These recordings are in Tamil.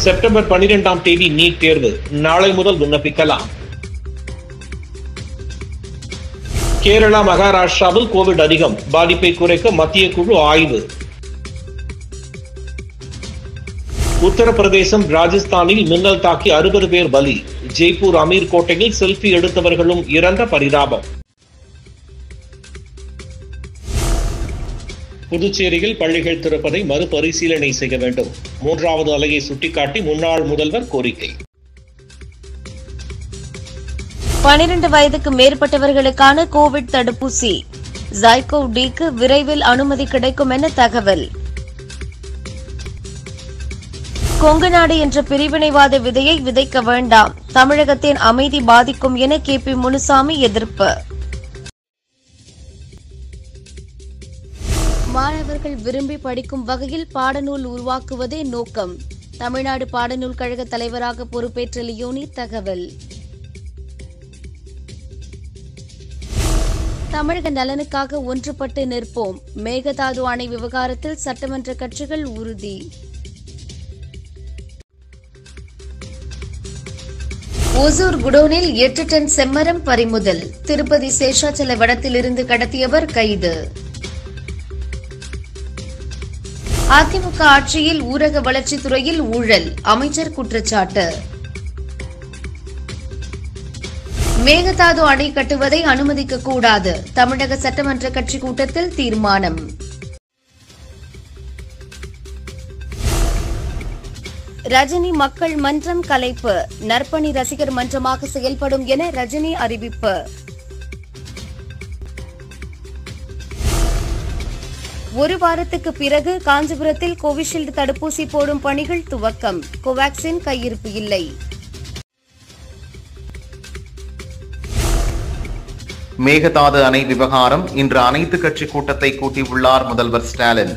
செப்டம்பர் பனிரெண்டாம் தேதி நீட் தேர்வு நாளை முதல் விண்ணப்பிக்கலாம் கேரளா மகாராஷ்டிராவில் கோவிட் அதிகம் பாதிப்பை குறைக்க மத்திய குழு ஆய்வு உத்தரப்பிரதேசம் ராஜஸ்தானில் மின்னல் தாக்கி அறுபது பேர் பலி ஜெய்ப்பூர் அமீர் கோட்டையில் செல்ஃபி எடுத்தவர்களும் இறந்த பரிதாபம் புதுச்சேரியில் பள்ளிகள் திறப்பதை மறுபரிசீலனை செய்ய வேண்டும் மூன்றாவது அலையை சுட்டிக்காட்டி முன்னாள் முதல்வர் கோரிக்கை பனிரெண்டு வயதுக்கு மேற்பட்டவர்களுக்கான கோவிட் தடுப்பூசி ஜைகோவ் டிக்கு விரைவில் அனுமதி கிடைக்கும் என தகவல் கொங்குநாடு என்ற பிரிவினைவாத விதையை விதைக்க வேண்டாம் தமிழகத்தின் அமைதி பாதிக்கும் என கே பி முனுசாமி எதிர்ப்பு மாணவர்கள் விரும்பி படிக்கும் வகையில் பாடநூல் உருவாக்குவதே நோக்கம் தமிழ்நாடு பாடநூல் கழக தலைவராக பொறுப்பேற்ற லியோனி தகவல் தமிழக நலனுக்காக ஒன்றுபட்டு நிற்போம் மேகதாது அணை விவகாரத்தில் சட்டமன்ற கட்சிகள் உறுதி ஒசூர் குடோனில் எட்டு டன் செம்மரம் பறிமுதல் திருப்பதி சேஷாச்சல வனத்திலிருந்து கடத்தியவர் கைது அதிமுக ஆட்சியில் ஊரக வளர்ச்சித்துறையில் ஊழல் அமைச்சர் குற்றச்சாட்டு மேகதாது அணை கட்டுவதை அனுமதிக்க கூடாது தமிழக சட்டமன்ற கட்சி கூட்டத்தில் தீர்மானம் ரஜினி மக்கள் மன்றம் கலைப்பு நற்பணி ரசிகர் மன்றமாக செயல்படும் என ரஜினி அறிவிப்பு ஒரு வாரத்துக்கு பிறகு காஞ்சிபுரத்தில் கோவிஷீல்டு தடுப்பூசி போடும் பணிகள் துவக்கம் கோவாக்சின் கையிருப்பு இல்லை மேகதாது அணை விவகாரம் இன்று அனைத்து கட்சி கூட்டத்தை கூட்டியுள்ளார் முதல்வர் ஸ்டாலின்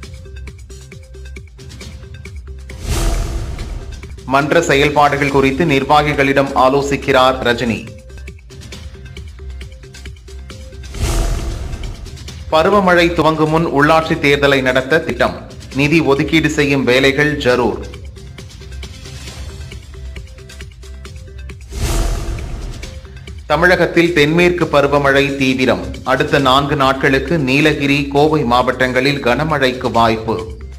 மன்ற செயல்பாடுகள் குறித்து நிர்வாகிகளிடம் ஆலோசிக்கிறார் ரஜினி பருவமழை துவங்கும் முன் உள்ளாட்சி தேர்தலை நடத்த திட்டம் நிதி ஒதுக்கீடு செய்யும் வேலைகள் ஜரூர் தமிழகத்தில் தென்மேற்கு பருவமழை தீவிரம் அடுத்த நான்கு நாட்களுக்கு நீலகிரி கோவை மாவட்டங்களில் கனமழைக்கு வாய்ப்பு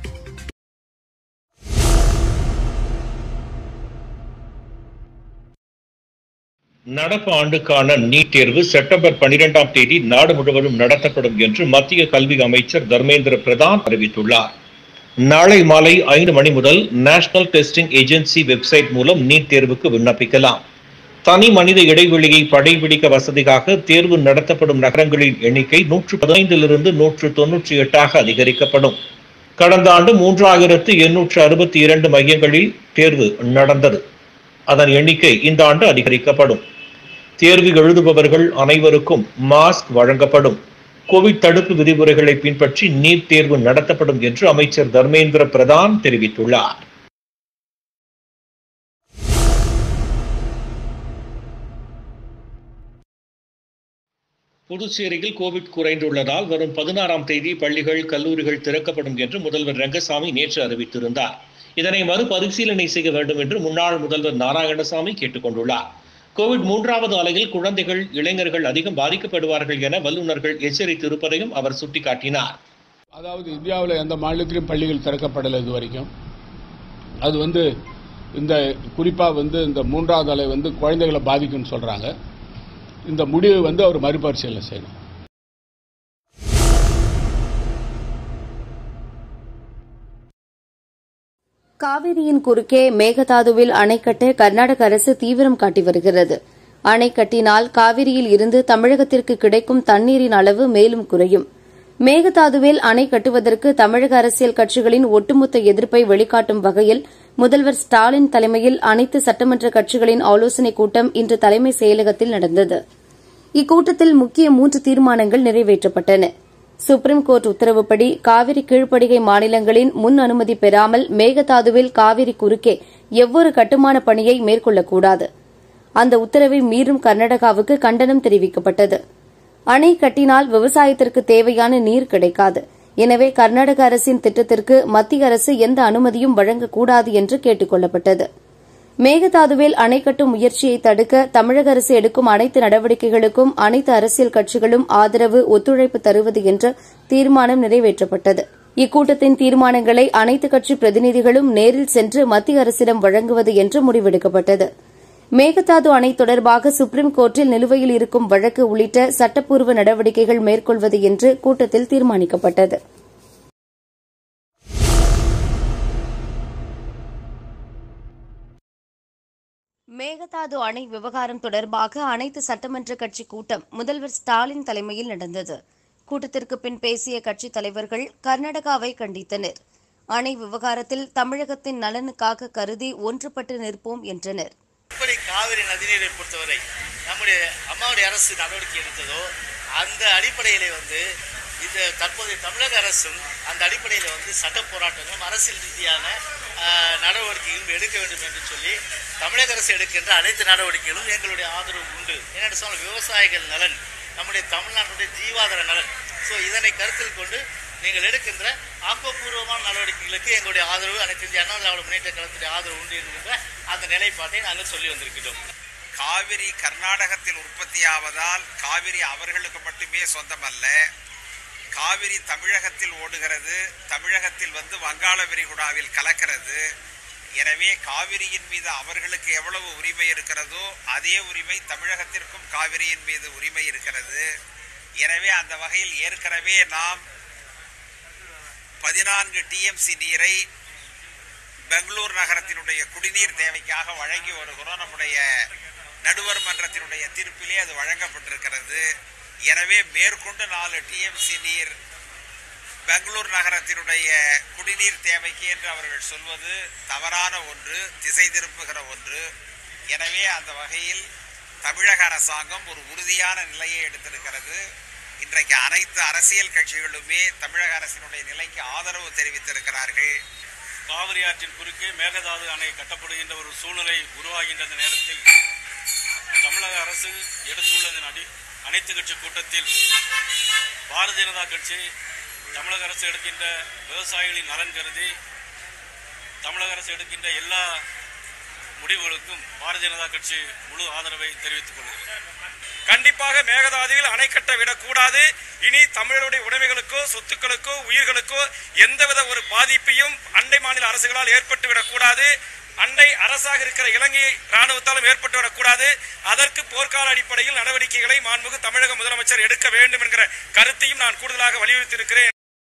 நடப்பு ஆண்டுக்கான நீட் தேர்வு செப்டம்பர் பனிரெண்டாம் தேதி நாடு முழுவதும் நடத்தப்படும் என்று மத்திய கல்வி அமைச்சர் தர்மேந்திர பிரதான் அறிவித்துள்ளார் நாளை மாலை ஐந்து மணி முதல் நேஷனல் டெஸ்டிங் ஏஜென்சி வெப்சைட் மூலம் நீட் தேர்வுக்கு விண்ணப்பிக்கலாம் தனி மனித இடைவெளியை படைபிடிக்க வசதிக்காக தேர்வு நடத்தப்படும் நகரங்களின் எண்ணிக்கை நூற்று பதினைந்திலிருந்து நூற்று தொன்னூற்றி எட்டாக அதிகரிக்கப்படும் கடந்த ஆண்டு மூன்றாயிரத்து எண்ணூற்று அறுபத்தி இரண்டு மையங்களில் தேர்வு நடந்தது அதன் எண்ணிக்கை இந்த ஆண்டு அதிகரிக்கப்படும் தேர்வு எழுதுபவர்கள் அனைவருக்கும் மாஸ்க் வழங்கப்படும் கோவிட் தடுப்பு விதிமுறைகளை பின்பற்றி நீட் தேர்வு நடத்தப்படும் என்று அமைச்சர் தர்மேந்திர பிரதான் தெரிவித்துள்ளார் புதுச்சேரியில் கோவிட் குறைந்துள்ளதால் வரும் பதினாறாம் தேதி பள்ளிகள் கல்லூரிகள் திறக்கப்படும் என்று முதல்வர் ரங்கசாமி நேற்று அறிவித்திருந்தார் இதனை மறுபரிசீலனை செய்ய வேண்டும் என்று முன்னாள் முதல்வர் நாராயணசாமி கேட்டுக்கொண்டுள்ளார் கோவிட் மூன்றாவது அலையில் குழந்தைகள் இளைஞர்கள் அதிகம் பாதிக்கப்படுவார்கள் என வல்லுநர்கள் எச்சரித்திருப்பதையும் அவர் சுட்டிக்காட்டினார் அதாவது இந்தியாவில் எந்த மாநிலத்திலும் பள்ளிகள் திறக்கப்படலை இது வரைக்கும் அது வந்து இந்த குறிப்பாக வந்து இந்த மூன்றாவது அலை வந்து குழந்தைகளை பாதிக்கும்னு சொல்கிறாங்க இந்த முடிவை வந்து அவர் மறுபரிசீலனை செய்யணும் காவிரியின் குறுக்கே மேகதாதுவில் அணை கட்ட கர்நாடக அரசு தீவிரம் காட்டி வருகிறது அணை கட்டினால் காவிரியில் இருந்து தமிழகத்திற்கு கிடைக்கும் தண்ணீரின் அளவு மேலும் குறையும் மேகதாதுவில் அணை கட்டுவதற்கு தமிழக அரசியல் கட்சிகளின் ஒட்டுமொத்த எதிர்ப்பை வெளிக்காட்டும் வகையில் முதல்வர் ஸ்டாலின் தலைமையில் அனைத்து சட்டமன்ற கட்சிகளின் ஆலோசனைக் கூட்டம் இன்று தலைமை செயலகத்தில் நடந்தது இக்கூட்டத்தில் முக்கிய மூன்று தீர்மானங்கள் நிறைவேற்றப்பட்டன சுப்ரீம் கோர்ட் உத்தரவுப்படி காவிரி கீழ்ப்படுகை மாநிலங்களின் முன் அனுமதி பெறாமல் மேகதாதுவில் காவிரி குறுக்கே எவ்வொரு கட்டுமான பணியை மேற்கொள்ளக்கூடாது அந்த உத்தரவை மீறும் கர்நாடகாவுக்கு கண்டனம் தெரிவிக்கப்பட்டது அணை கட்டினால் விவசாயத்திற்கு தேவையான நீர் கிடைக்காது எனவே கர்நாடக அரசின் திட்டத்திற்கு மத்திய அரசு எந்த அனுமதியும் வழங்கக்கூடாது என்று கேட்டுக் கொள்ளப்பட்டது மேகதாதுவில் அணை கட்டும் முயற்சியை தடுக்க தமிழக அரசு எடுக்கும் அனைத்து நடவடிக்கைகளுக்கும் அனைத்து அரசியல் கட்சிகளும் ஆதரவு ஒத்துழைப்பு தருவது என்ற தீர்மானம் நிறைவேற்றப்பட்டது இக்கூட்டத்தின் தீர்மானங்களை அனைத்து கட்சி பிரதிநிதிகளும் நேரில் சென்று மத்திய அரசிடம் வழங்குவது என்று முடிவெடுக்கப்பட்டது மேகதாது அணை தொடர்பாக சுப்ரீம் கோர்ட்டில் நிலுவையில் இருக்கும் வழக்கு உள்ளிட்ட சட்டப்பூர்வ நடவடிக்கைகள் மேற்கொள்வது என்று கூட்டத்தில் தீர்மானிக்கப்பட்டது மேகதாது அணை விவகாரம் தொடர்பாக அனைத்து சட்டமன்ற கட்சி கூட்டம் முதல்வர் ஸ்டாலின் தலைமையில் நடந்தது கூட்டத்திற்கு பின் பேசிய கட்சித் தலைவர்கள் கர்நாடகாவை கண்டித்தனர் அணை விவகாரத்தில் தமிழகத்தின் நலனுக்காக கருதி ஒன்றுபட்டு நிற்போம் என்றனர் எப்படி காவிரி நதிநீரை பொறுத்தவரை நம்முடைய அம்மாவுடைய அரசு நடவடிக்கை எடுத்ததோ அந்த அடிப்படையிலே வந்து இந்த தற்போதைய தமிழக அரசும் அந்த அடிப்படையில் வந்து சட்ட போராட்டங்களும் அரசியல் ரீதியான ஆஹ், நடவடிக்கைகளும் எடுக்க வேண்டும் என்று சொல்லி தமிழக அரசு எடுக்கின்ற அனைத்து நடவடிக்கைகளும் எங்களுடைய ஆதரவு உண்டு என்னென்னு சொன்னால் விவசாயிகள் நலன் நம்முடைய தமிழ்நாட்டுடைய ஜீவாதார நலன் ஸோ இதனை கருத்தில் கொண்டு நீங்கள் எடுக்கின்ற ஆக்கப்பூர்வமான நடவடிக்கைகளுக்கு எங்களுடைய ஆதரவு அனைத்து இந்திய அண்ணா திராவிட முன்னேற்ற கழகத்துடைய ஆதரவு உண்டு என்கின்ற அந்த நிலைப்பாட்டை நாங்கள் சொல்லி வந்திருக்கிறோம் காவிரி கர்நாடகத்தில் உற்பத்தியாவதால் காவிரி அவர்களுக்கு மட்டுமே சொந்தமல்ல காவிரி தமிழகத்தில் ஓடுகிறது தமிழகத்தில் வந்து வங்காள விரிகுடாவில் கலக்கிறது எனவே காவிரியின் மீது அவர்களுக்கு எவ்வளவு உரிமை இருக்கிறதோ அதே உரிமை தமிழகத்திற்கும் காவிரியின் மீது உரிமை இருக்கிறது எனவே அந்த வகையில் ஏற்கனவே நாம் பதினான்கு டிஎம்சி நீரை பெங்களூர் நகரத்தினுடைய குடிநீர் தேவைக்காக வழங்கி வருகிறோம் நம்முடைய நடுவர் மன்றத்தினுடைய தீர்ப்பிலே அது வழங்கப்பட்டிருக்கிறது எனவே மேற்கொண்டு நாலு டிஎம்சி நீர் பெங்களூர் நகரத்தினுடைய குடிநீர் தேவைக்கு என்று அவர்கள் சொல்வது தவறான ஒன்று திசை திருப்புகிற ஒன்று எனவே அந்த வகையில் தமிழக அரசாங்கம் ஒரு உறுதியான நிலையை எடுத்திருக்கிறது இன்றைக்கு அனைத்து அரசியல் கட்சிகளுமே தமிழக அரசினுடைய நிலைக்கு ஆதரவு தெரிவித்திருக்கிறார்கள் காவிரி ஆற்றின் குறுக்கே மேகதாது அணை கட்டப்படுகின்ற ஒரு சூழ்நிலை உருவாகின்ற அந்த நேரத்தில் தமிழக அரசு எடுத்துள்ளதன் அடி அனைத்து கட்சி கூட்டத்தில் பாரதிய ஜனதா கட்சி தமிழக அரசு எடுக்கின்ற விவசாயிகளின் நலன் கருதி தமிழக அரசு எடுக்கின்ற எல்லா முடிவுகளுக்கும் பாரதிய ஜனதா கட்சி முழு ஆதரவை தெரிவித்துக் கொள்கிறது கண்டிப்பாக மேகதாதுவில் அணை கட்ட விடக்கூடாது இனி தமிழருடைய உடைமைகளுக்கோ சொத்துக்களுக்கோ உயிர்களுக்கோ எந்தவித ஒரு பாதிப்பையும் அண்டை மாநில அரசுகளால் ஏற்பட்டு விடக்கூடாது அண்டை அரசாக இருக்கிற இலங்கை ராணுவத்தாலும் ஏற்பட்டு விடக்கூடாது அதற்கு போர்க்கால அடிப்படையில் நடவடிக்கைகளை மாண்புகு தமிழக முதலமைச்சர் எடுக்க வேண்டும் என்கிற கருத்தையும் நான் கூடுதலாக வலியுறுத்தியிருக்கிறேன்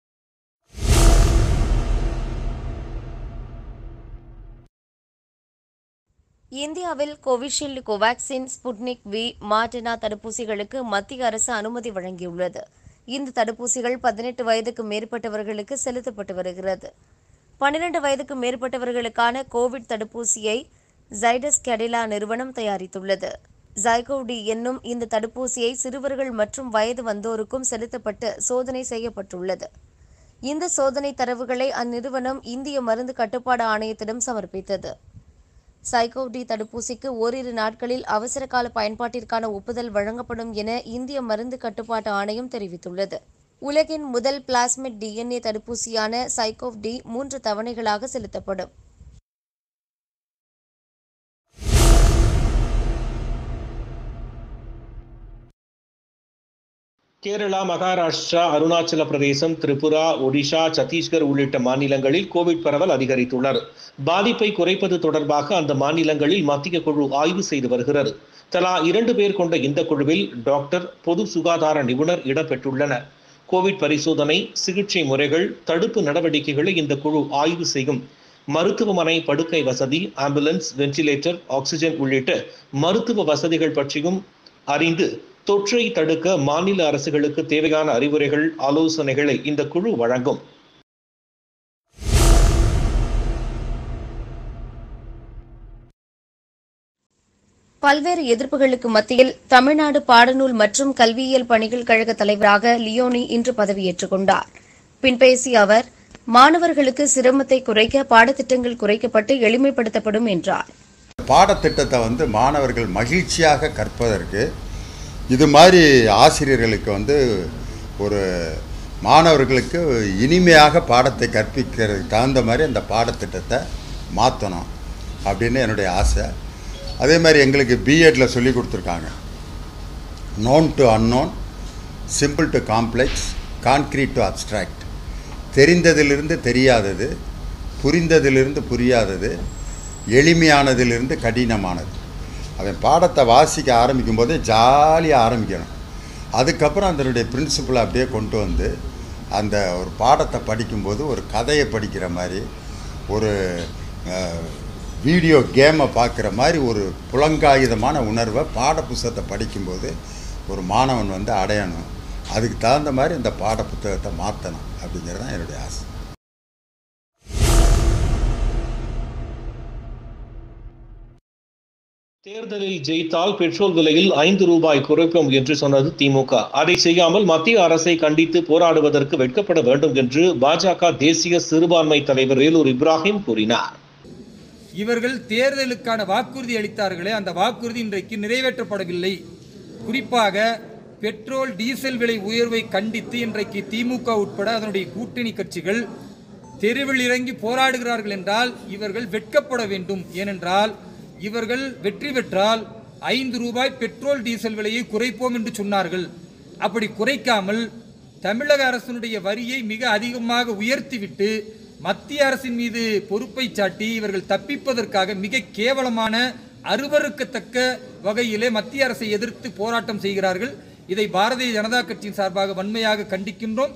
இந்தியாவில் Covishield Covaxin Sputnik V Moderna தடுப்பூசிகளுக்கு மத்திய அரசு அனுமதி வழங்கியுள்ளது இந்த தடுப்பூசிகள் பதினெட்டு வயதுக்கு மேற்பட்டவர்களுக்கு செலுத்தப்பட்டு வருகிறது பன்னிரண்டு வயதுக்கு மேற்பட்டவர்களுக்கான கோவிட் தடுப்பூசியை ஜைடஸ் கெடிலா நிறுவனம் தயாரித்துள்ளது ஜைகோடி என்னும் இந்த தடுப்பூசியை சிறுவர்கள் மற்றும் வயது வந்தோருக்கும் செலுத்தப்பட்டு சோதனை செய்யப்பட்டுள்ளது இந்த சோதனை தரவுகளை அந்நிறுவனம் இந்திய மருந்து கட்டுப்பாடு ஆணையத்திடம் சமர்ப்பித்தது சைகோடி தடுப்பூசிக்கு ஓரிரு நாட்களில் அவசர கால பயன்பாட்டிற்கான ஒப்புதல் வழங்கப்படும் என இந்திய மருந்து கட்டுப்பாட்டு ஆணையம் தெரிவித்துள்ளது உலகின் முதல் பிளாஸ்மிட் டிஎன்ஏ தடுப்பூசியான சைகோவ் டி மூன்று தவணைகளாக செலுத்தப்படும் கேரளா மகாராஷ்டிரா அருணாச்சல பிரதேசம் திரிபுரா ஒடிஷா சத்தீஸ்கர் உள்ளிட்ட மாநிலங்களில் கோவிட் பரவல் அதிகரித்துள்ளது பாதிப்பை குறைப்பது தொடர்பாக அந்த மாநிலங்களில் மத்திய குழு ஆய்வு செய்து வருகிறது தலா இரண்டு பேர் கொண்ட இந்த குழுவில் டாக்டர் பொது சுகாதார நிபுணர் இடம்பெற்றுள்ளனர் கோவிட் பரிசோதனை சிகிச்சை முறைகள் தடுப்பு நடவடிக்கைகளை இந்த குழு ஆய்வு செய்யும் மருத்துவமனை படுக்கை வசதி ஆம்புலன்ஸ் வென்டிலேட்டர் ஆக்சிஜன் உள்ளிட்ட மருத்துவ வசதிகள் பற்றியும் அறிந்து தொற்றை தடுக்க மாநில அரசுகளுக்கு தேவையான அறிவுரைகள் ஆலோசனைகளை இந்த குழு வழங்கும் பல்வேறு எதிர்ப்புகளுக்கு மத்தியில் தமிழ்நாடு பாடநூல் மற்றும் கல்வியியல் பணிகள் கழக தலைவராக லியோனி இன்று பதவியேற்றுக் கொண்டார் பின் பேசிய அவர் மாணவர்களுக்கு சிரமத்தை குறைக்க பாடத்திட்டங்கள் குறைக்கப்பட்டு எளிமைப்படுத்தப்படும் என்றார் பாடத்திட்டத்தை வந்து மாணவர்கள் மகிழ்ச்சியாக கற்பதற்கு இது மாதிரி ஆசிரியர்களுக்கு வந்து ஒரு மாணவர்களுக்கு இனிமையாக பாடத்தை கற்பிக்கிறதுக்கு தகுந்த மாதிரி அந்த பாடத்திட்டத்தை மாற்றணும் அப்படின்னு என்னுடைய ஆசை அதே மாதிரி எங்களுக்கு பிஎட்டில் சொல்லி கொடுத்துருக்காங்க known to unknown simple to complex concrete to abstract தெரிந்ததிலிருந்து தெரியாதது புரிந்ததிலிருந்து புரியாதது எளிமையானதிலிருந்து கடினமானது அவன் பாடத்தை வாசிக்க ஆரம்பிக்கும் போதே ஜாலியாக ஆரம்பிக்கணும் அதுக்கப்புறம் அதனுடைய பிரின்சிபலை அப்படியே கொண்டு வந்து அந்த ஒரு பாடத்தை படிக்கும்போது ஒரு கதையை படிக்கிற மாதிரி ஒரு அஹ், வீடியோ கேமை பார்க்குற மாதிரி ஒரு புலங்காயுதமான உணர்வை பாட புத்தகத்தை படிக்கும்போது ஒரு மாணவன் வந்து அடையணும் அதுக்கு தகுந்த மாதிரி இந்த பாட புத்தகத்தை மாற்றணும் அப்படிங்கிறது தான் என்னுடைய ஆசை தேர்தலில் ஜெயித்தால் பெட்ரோல் விலையில் ஐந்து ரூபாய் குறைப்போம் என்று சொன்னது திமுக அதை செய்யாமல் மத்திய அரசை கண்டித்து போராடுவதற்கு வெட்கப்பட வேண்டும் என்று பாஜக தேசிய சிறுபான்மை தலைவர் வேலூர் இப்ராஹிம் கூறினார் இவர்கள் தேர்தலுக்கான வாக்குறுதி அளித்தார்களே அந்த வாக்குறுதி இன்றைக்கு நிறைவேற்றப்படவில்லை குறிப்பாக பெட்ரோல் டீசல் விலை உயர்வை கண்டித்து இன்றைக்கு திமுக உட்பட அதனுடைய கூட்டணி கட்சிகள் தெருவில் இறங்கி போராடுகிறார்கள் என்றால் இவர்கள் வெட்கப்பட வேண்டும் ஏனென்றால் இவர்கள் வெற்றி பெற்றால் ஐந்து ரூபாய் பெட்ரோல் டீசல் விலையை குறைப்போம் என்று சொன்னார்கள் அப்படி குறைக்காமல் தமிழக அரசினுடைய வரியை மிக அதிகமாக உயர்த்திவிட்டு மத்திய அரசின் மீது பொறுப்பை சாட்டி இவர்கள் தப்பிப்பதற்காக மிக கேவலமான அருவருக்கத்தக்க வகையிலே மத்திய அரசை எதிர்த்து போராட்டம் செய்கிறார்கள் இதை பாரதிய ஜனதா கட்சியின் சார்பாக வன்மையாக கண்டிக்கின்றோம்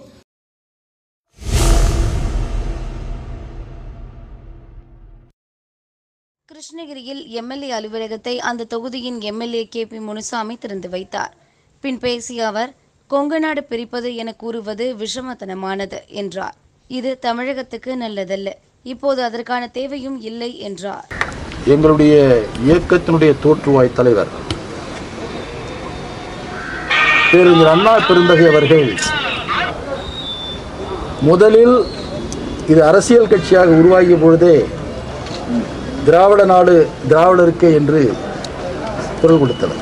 கிருஷ்ணகிரியில் எம்எல்ஏ அலுவலகத்தை அந்த தொகுதியின் எம்எல்ஏ கே பி முனுசாமி திறந்து வைத்தார் பின் பேசிய அவர் கொங்குநாடு பிரிப்பது என கூறுவது விஷமத்தனமானது என்றார் இது தமிழகத்துக்கு நல்லதல்ல இப்போது அதற்கான தேவையும் இல்லை என்றார் எங்களுடைய இயக்கத்தினுடைய தோற்றுவாய் தலைவர் பேரறிஞர் அண்ணா பெருந்தகை அவர்கள் முதலில் இது அரசியல் கட்சியாக உருவாகிய பொழுதே திராவிட நாடு திராவிடருக்கே என்று குரல் கொடுத்தனர்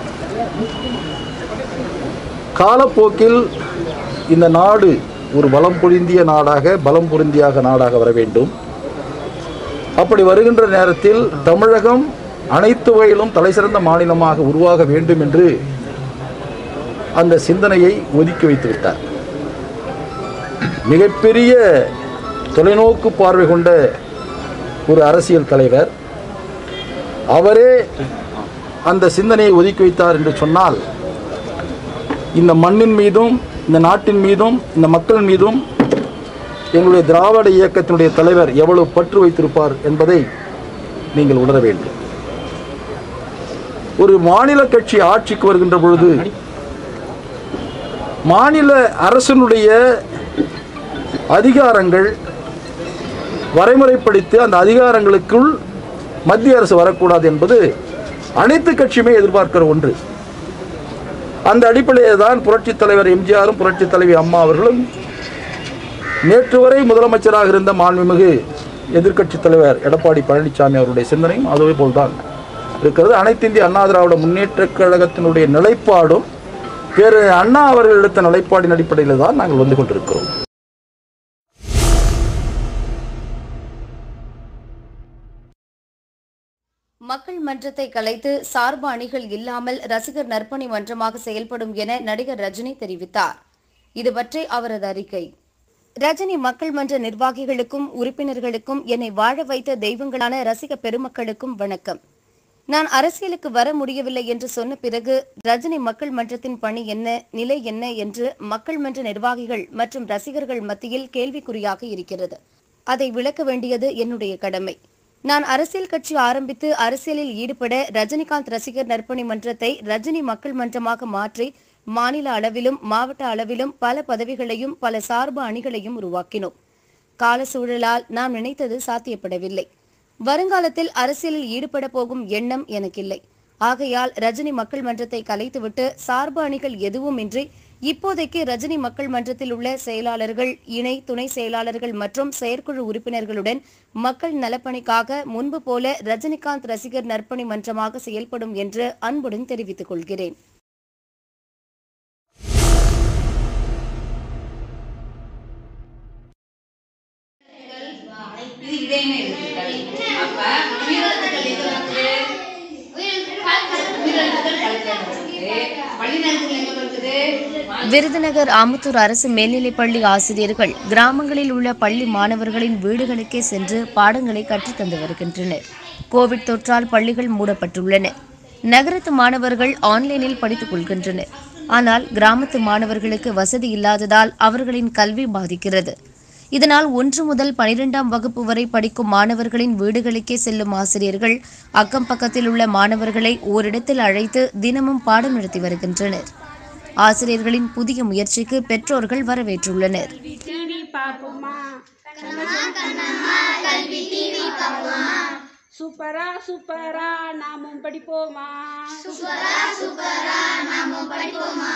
காலப்போக்கில் இந்த நாடு ஒரு பலம் பொருந்திய நாடாக பலம் பொருந்தியாக நாடாக வர வேண்டும் அப்படி வருகின்ற நேரத்தில் தமிழகம் அனைத்து வகையிலும் தலைசிறந்த மாநிலமாக உருவாக வேண்டும் என்று அந்த சிந்தனையை ஒதுக்கி வைத்து விட்டார் மிகப்பெரிய தொலைநோக்கு பார்வை கொண்ட ஒரு அரசியல் தலைவர் அவரே அந்த சிந்தனையை ஒதுக்கி வைத்தார் என்று சொன்னால் இந்த மண்ணின் மீதும் இந்த நாட்டின் மீதும் இந்த மக்கள் மீதும் எங்களுடைய திராவிட இயக்கத்தினுடைய தலைவர் எவ்வளவு பற்று வைத்திருப்பார் என்பதை நீங்கள் உணர வேண்டும் ஒரு மாநில கட்சி ஆட்சிக்கு வருகின்ற பொழுது மாநில அரசினுடைய அதிகாரங்கள் வரைமுறைப்படுத்தி அந்த அதிகாரங்களுக்குள் மத்திய அரசு வரக்கூடாது என்பது அனைத்து கட்சியுமே எதிர்பார்க்கிற ஒன்று அந்த அடிப்படையில் தான் புரட்சித் தலைவர் எம்ஜிஆரும் புரட்சித் தலைவி அம்மா அவர்களும் நேற்று வரை முதலமைச்சராக இருந்த மாண்புமிகு எதிர்க்கட்சித் தலைவர் எடப்பாடி பழனிசாமி அவருடைய சிந்தனையும் அதுவே போல்தான் இருக்கிறது அனைத்து இந்திய அண்ணா திராவிட முன்னேற்றக் கழகத்தினுடைய நிலைப்பாடும் வேறு அண்ணா அவர்கள் எடுத்த நிலைப்பாடின் அடிப்படையில் தான் நாங்கள் வந்து கொண்டிருக்கிறோம் மக்கள் மன்றத்தை கலைத்து சார்பு அணிகள் இல்லாமல் ரசிகர் நற்பணி மன்றமாக செயல்படும் என நடிகர் ரஜினி தெரிவித்தார் இது பற்றி அவரது அறிக்கை ரஜினி மக்கள் மன்ற நிர்வாகிகளுக்கும் உறுப்பினர்களுக்கும் என்னை வாழ வைத்த தெய்வங்களான ரசிக பெருமக்களுக்கும் வணக்கம் நான் அரசியலுக்கு வர முடியவில்லை என்று சொன்ன பிறகு ரஜினி மக்கள் மன்றத்தின் பணி என்ன நிலை என்ன என்று மக்கள் மன்ற நிர்வாகிகள் மற்றும் ரசிகர்கள் மத்தியில் கேள்விக்குறியாக இருக்கிறது அதை விளக்க வேண்டியது என்னுடைய கடமை நான் அரசியல் கட்சி ஆரம்பித்து அரசியலில் ஈடுபட ரஜினிகாந்த் ரசிகர் நற்பணி மன்றத்தை ரஜினி மக்கள் மன்றமாக மாற்றி மாநில அளவிலும் மாவட்ட அளவிலும் பல பதவிகளையும் பல சார்பு அணிகளையும் உருவாக்கினோம் கால சூழலால் நாம் நினைத்தது சாத்தியப்படவில்லை வருங்காலத்தில் அரசியலில் ஈடுபட போகும் எண்ணம் எனக்கில்லை ஆகையால் ரஜினி மக்கள் மன்றத்தை கலைத்துவிட்டு சார்பு அணிகள் எதுவுமின்றி இப்போதைக்கு ரஜினி மக்கள் மன்றத்தில் உள்ள செயலாளர்கள் இணை துணை செயலாளர்கள் மற்றும் செயற்குழு உறுப்பினர்களுடன் மக்கள் நலப்பணிக்காக முன்பு போல ரஜினிகாந்த் ரசிகர் நற்பணி மன்றமாக செயல்படும் என்று அன்புடன் தெரிவித்துக் கொள்கிறேன் தேன் எழுத்துக்கள் அப்ப உயிரெழுத்துக்கள் எங்க இருக்குது உயிரெழுத்துக்கள் கழுத்துல இருக்குது வழிநெழுத்துக்கள் எங்க இருக்குது விருதுநகர் ஆமுத்தூர் அரசு மேல்நிலைப்பள்ளி ஆசிரியர்கள் கிராமங்களில் உள்ள பள்ளி மாணவர்களின் வீடுகளுக்கே சென்று பாடங்களை கற்றுத்தந்து வருகின்றனர் கோவிட் தொற்றால் பள்ளிகள் மூடப்பட்டுள்ளன நகரத்து மாணவர்கள் ஆன்லைனில் படித்துக் கொள்கின்றனர் ஆனால் கிராமத்து மாணவர்களுக்கு வசதி இல்லாததால் அவர்களின் கல்வி பாதிக்கிறது இதனால் ஒன்று முதல் பனிரெண்டாம் வகுப்பு வரை படிக்கும் மாணவர்களின் வீடுகளுக்கே செல்லும் ஆசிரியர்கள் அக்கம் பக்கத்தில் உள்ள மாணவர்களை ஓரிடத்தில் அழைத்து தினமும் பாடம் நடத்தி வருகின்றனர் ஆசிரியர்களின் புதிய முயற்சிக்கு பெற்றோர்கள் வரவேற்றுள்ளனர் டிவி பார்ப்போமா சூப்பரா சூப்பரா நாமும் படிப்போமா சூப்பரா சூப்பரா நாமும் படிப்போமா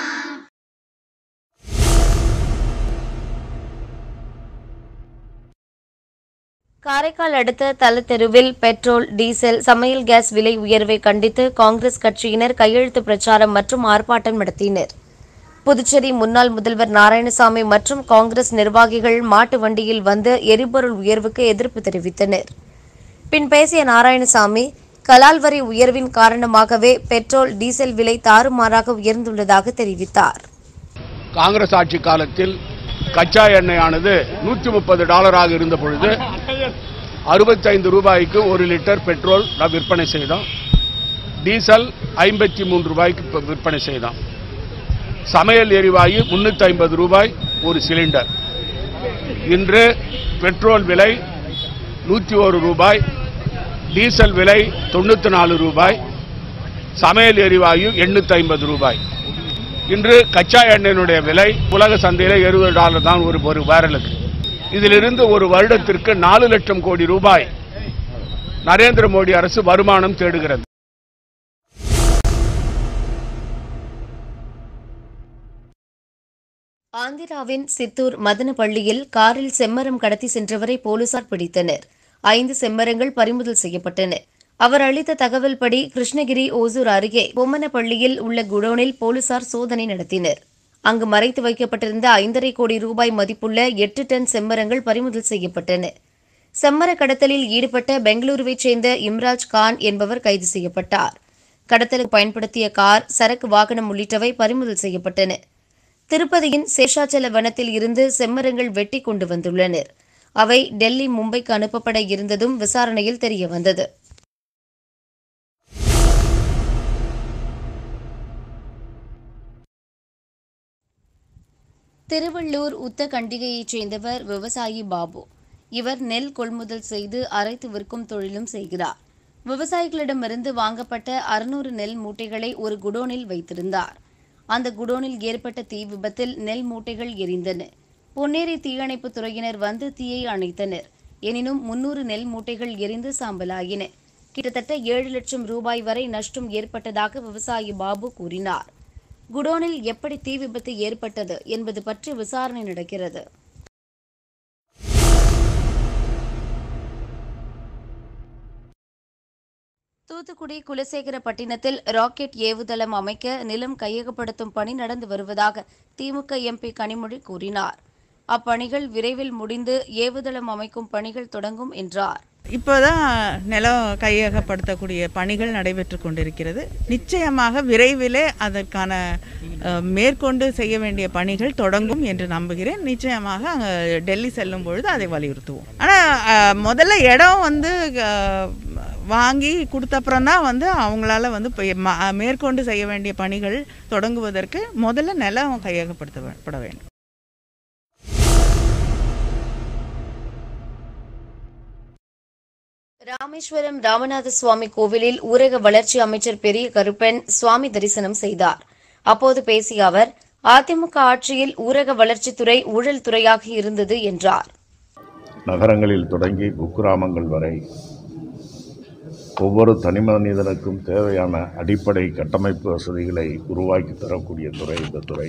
காரைக்கால் அடுத்த தலத்தெருவில் பெட்ரோல் டீசல் சமையல் கேஸ் விலை உயர்வை கண்டித்து காங்கிரஸ் கட்சியினர் கையெழுத்து பிரச்சாரம் மற்றும் ஆர்ப்பாட்டம் நடத்தினர் புதுச்சேரி முன்னாள் முதல்வர் நாராயணசாமி மற்றும் காங்கிரஸ் நிர்வாகிகள் மாட்டு வண்டியில் வந்து எரிபொருள் உயர்வுக்கு எதிர்ப்பு தெரிவித்தனர் பின் பேசிய நாராயணசாமி கலால் வரி உயர்வின் காரணமாகவே பெட்ரோல் டீசல் விலை தாறுமாறாக உயர்ந்துள்ளதாக தெரிவித்தார் காங்கிரஸ் ஆட்சி காலத்தில் கச்சா எண்ணெயானது நூற்றி முப்பது டாலராக இருந்த பொழுது அறுபத்தைந்து ரூபாய்க்கு ஒரு லிட்டர் பெட்ரோல் நாம் விற்பனை செய்தோம் டீசல் ஐம்பத்தி மூன்று ரூபாய்க்கு இப்ப விற்பனை செய்தோம் சமையல் எரிவாயு முன்னூற்றி ஐம்பது ரூபாய் ஒரு சிலிண்டர் இன்று பெட்ரோல் விலை நூற்றி ஒரு ரூபாய் டீசல் விலை தொண்ணூற்றி நாலு ரூபாய் சமையல் எரிவாயு எண்ணூற்றி ஐம்பது ரூபாய் இன்று கச்சா எண்ணெயினுடைய விலை உலக சந்தையில் இருபது டாலர் தான் ஒரு ஒரு பேரலுக்கு இதிலிருந்து ஒரு வருடத்திற்கு நாலு லட்சம் கோடி ரூபாய் நரேந்திர மோடி அரசு வருமானம் தேடுகிறது ஆந்திராவின் சித்தூர் மதனப்பள்ளியில் காரில் செம்மரம் கடத்தி சென்றவரை போலீசார் பிடித்தனர் ஐந்து செம்மரங்கள் பறிமுதல் செய்யப்பட்டன அவர் அளித்த தகவல்படி கிருஷ்ணகிரி ஓசூர் அருகே பொம்மனப்பள்ளியில் உள்ள குடோனில் போலீசார் சோதனை நடத்தினர் அங்கு மறைத்து வைக்கப்பட்டிருந்த ஐந்தரை கோடி ரூபாய் மதிப்புள்ள எட்டு டன் செம்மரங்கள் பறிமுதல் செய்யப்பட்டன செம்மர கடத்தலில் ஈடுபட்ட பெங்களூருவைச் சேர்ந்த இம்ராஜ் கான் என்பவர் கைது செய்யப்பட்டார் கடத்தலுக்கு பயன்படுத்திய கார் சரக்கு வாகனம் உள்ளிட்டவை பறிமுதல் செய்யப்பட்டன திருப்பதியின் சேஷாச்சல வனத்தில் இருந்து செம்மரங்கள் வெட்டி கொண்டு வந்துள்ளனர் அவை டெல்லி மும்பைக்கு அனுப்பப்பட இருந்ததும் விசாரணையில் தெரியவந்தது திருவள்ளூர் உத்தகண்டிகையைச் சேர்ந்தவர் விவசாயி பாபு இவர் நெல் கொள்முதல் செய்து அரைத்து விற்கும் தொழிலும் செய்கிறார் விவசாயிகளிடமிருந்து வாங்கப்பட்ட அறுநூறு நெல் மூட்டைகளை ஒரு குடோனில் வைத்திருந்தார் அந்த குடோனில் ஏற்பட்ட தீ விபத்தில் நெல் மூட்டைகள் எரிந்தன பொன்னேரி தீயணைப்பு துறையினர் வந்து தீயை அணைத்தனர் எனினும் முன்னூறு நெல் மூட்டைகள் எரிந்து சாம்பலாயின கிட்டத்தட்ட ஏழு லட்சம் ரூபாய் வரை நஷ்டம் ஏற்பட்டதாக விவசாயி பாபு கூறினார் குடோனில் எப்படி தீ விபத்து ஏற்பட்டது என்பது பற்றி விசாரணை நடக்கிறது தூத்துக்குடி குலசேகரப்பட்டினத்தில் ராக்கெட் ஏவுதளம் அமைக்க நிலம் கையகப்படுத்தும் பணி நடந்து வருவதாக திமுக எம்பி கனிமொழி கூறினார் அப்பணிகள் விரைவில் முடிந்து ஏவுதளம் அமைக்கும் பணிகள் தொடங்கும் என்றார் இப்போதான் நிலம் கையகப்படுத்தக்கூடிய பணிகள் நடைபெற்று கொண்டிருக்கிறது நிச்சயமாக விரைவிலே அதற்கான அஹ், மேற்கொண்டு செய்ய வேண்டிய பணிகள் தொடங்கும் என்று நம்புகிறேன் நிச்சயமாக அங்கே டெல்லி செல்லும் பொழுது அதை வலியுறுத்துவோம் ஆனால் முதல்ல இடம் வந்து அஹ், வாங்கி கொடுத்தப்புறம் தான் வந்து அவங்களால வந்து இப்ப ம- மேற்கொண்டு செய்ய வேண்டிய பணிகள் தொடங்குவதற்கு முதல்ல நிலம் கையகப்படுத்தப்பட வேண்டும் ராமேஸ்வரம் ராமநாத சுவாமி கோவிலில் ஊரக வளர்ச்சி அமைச்சர் பெரிய கருப்பன் சுவாமி தரிசனம் செய்தார் அப்போது பேசிய அவர் அதிமுக ஆட்சியில் ஊரக வளர்ச்சித்துறை ஊழல் துறையாக இருந்தது என்றார் நகரங்களில் தொடங்கி குக்கிராமங்கள் வரை ஒவ்வொரு தனிமனிதனுக்கும் தேவையான அடிப்படை கட்டமைப்பு வசதிகளை உருவாக்கி தரக்கூடிய துறை இந்த துறை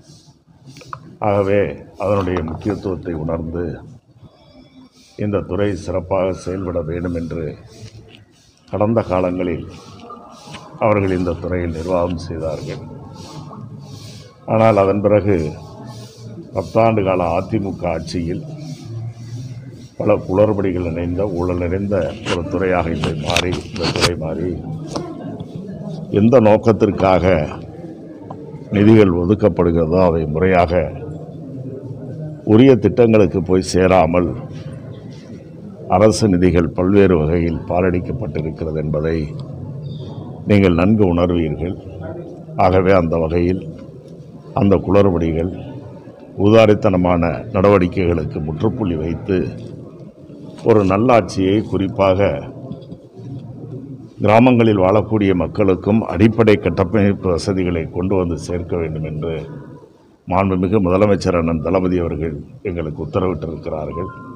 ஆகவே அதனுடைய முக்கியத்துவத்தை உணர்ந்து இந்த துறை சிறப்பாக செயல்பட வேண்டும் என்று கடந்த காலங்களில் அவர்கள் இந்த துறையில் நிர்வாகம் செய்தார்கள் ஆனால் அதன் பிறகு பத்தாண்டு கால அதிமுக ஆட்சியில் பல குளறுபடிகள் நிறைந்த ஊழல் நிறைந்த ஒரு துறையாக இதை மாறி இந்த துறை மாறி எந்த நோக்கத்திற்காக நிதிகள் ஒதுக்கப்படுகிறதோ அவை முறையாக உரிய திட்டங்களுக்கு போய் சேராமல் அரசு நிதிகள் பல்வேறு வகையில் பாலடிக்கப்பட்டிருக்கிறது என்பதை நீங்கள் நன்கு உணர்வீர்கள் ஆகவே அந்த வகையில் அந்த குளறுபடிகள் உதாரித்தனமான நடவடிக்கைகளுக்கு முற்றுப்புள்ளி வைத்து ஒரு நல்லாட்சியை குறிப்பாக கிராமங்களில் வாழக்கூடிய மக்களுக்கும் அடிப்படை கட்டமைப்பு வசதிகளை கொண்டு வந்து சேர்க்க வேண்டும் என்று மாண்புமிகு முதலமைச்சர் அண்ணன் தளபதி அவர்கள் எங்களுக்கு உத்தரவிட்டிருக்கிறார்கள்